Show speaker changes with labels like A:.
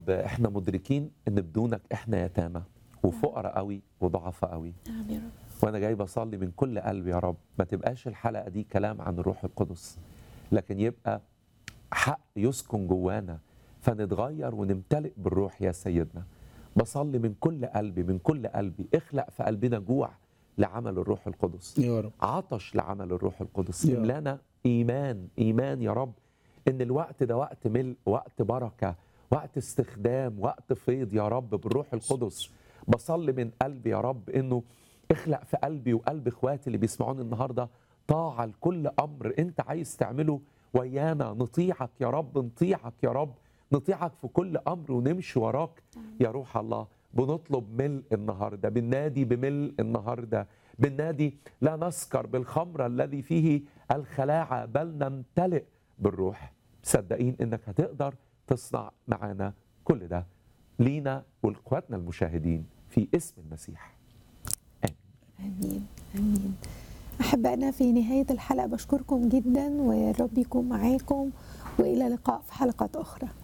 A: احنا مدركين ان بدونك احنا يتامى وفقراء قوي وضعفاء قوي
B: نعم يا رب
A: وانا جاي بصلي من كل قلبي يا رب ما تبقاش الحلقه دي كلام عن الروح القدس لكن يبقى حق يسكن جوانا فنتغير ونمتلئ بالروح يا سيدنا بصلي من كل قلبي من كل قلبي اخلق في قلبنا جوع لعمل الروح القدس
C: يا رب
A: عطش لعمل الروح القدس
C: يا رب.
A: املانا ايمان ايمان يا رب ان الوقت ده وقت ملء وقت بركه وقت استخدام وقت فيض يا رب بالروح القدس بصلي من قلبي يا رب انه اخلق في قلبي وقلب اخواتي اللي بيسمعوني النهارده طاعه لكل امر انت عايز تعمله ويانا نطيعك يا رب نطيعك يا رب نطيعك في كل امر ونمشي وراك يا روح الله بنطلب ملء النهارده بننادي بملء النهارده بننادي لا نسكر بالخمر الذي فيه الخلاعه بل نمتلئ بالروح مصدقين انك هتقدر تصنع معانا كل ده لينا ولاخواتنا المشاهدين في اسم المسيح
B: امين امين احبائنا في نهايه الحلقه بشكركم جدا والرب يكون معاكم والى اللقاء في حلقات اخرى